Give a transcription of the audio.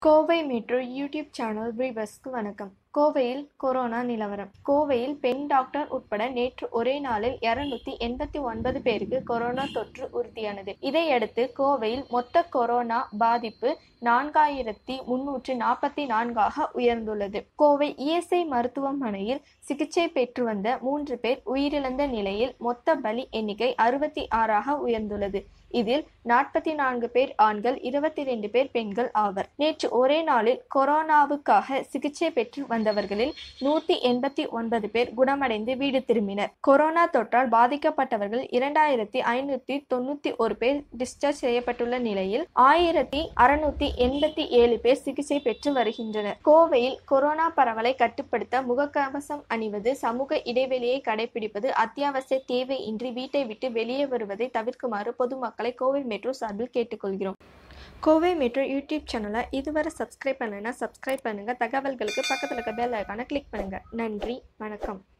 Kovai metro YouTube channel வியூவர்ஸ்க்கு வணக்கம் கோவையில் கொரோனா நிலவரம் கோவையில் பெண் டாக்டர் உட்பட நேற்று ஒரே நாளில் இருநூத்தி எண்பத்தி ஒன்பது பேருக்கு கொரோனா தொற்று உறுதியானது இதையடுத்து கோவையில் மொத்த கொரோனா பாதிப்பு நான்காயிரத்தி முன்னூற்று நாற்பத்தி நான்காக உயர்ந்துள்ளது கோவை இஎஸ்ஐ மருத்துவமனையில் சிகிச்சை பெற்று வந்த மூன்று பேர் உயிரிழந்த நிலையில் மொத்த பலி எண்ணிக்கை அறுபத்தி ஆறாக உயர்ந்துள்ளது இதில் நாற்பத்தி நான்கு பேர் ஆண்கள் இருபத்தி ரெண்டு பேர் பெண்கள் ஆவர் நேற்று ஒரே நாளில் கொரோனாவுக்காக சிகிச்சை பெற்று வந்தவர்களில் நூத்தி எண்பத்தி ஒன்பது பேர் குணமடைந்து வீடு திரும்பினர் கொரோனா தொற்றால் பாதிக்கப்பட்டவர்கள் இரண்டாயிரத்தி ஐநூத்தி தொண்ணூத்தி ஒரு பேர் டிஸ்சார்ஜ் செய்யப்பட்டுள்ள நிலையில் ஆயிரத்தி அறுநூத்தி எண்பத்தி ஏழு பேர் சிகிச்சை பெற்று வருகின்றனர் கோவையில் கொரோனா பரவலை கட்டுப்படுத்த முகக்கவசம் அணிவது சமூக இடைவெளியை கடைபிடிப்பது அத்தியாவசிய தேவையின்றி வீட்டை விட்டு வெளியே வருவதை தவிர்க்குமாறு பொதுமக்களை கோவை மெட்ரோ சார்பில் கேட்டுக்கொள்கிறோம் கோவை மெட்ரோ யூடியூப் சேனலை இதுவரை சப்ஸ்கிரைப் பண்ணலைன்னா சப்ஸ்கிரைப் பண்ணுங்க தகவல்களுக்கு பக்கத்தில் இருக்க பெல் ஐக்கானை கிளிக் பண்ணுங்க நன்றி வணக்கம்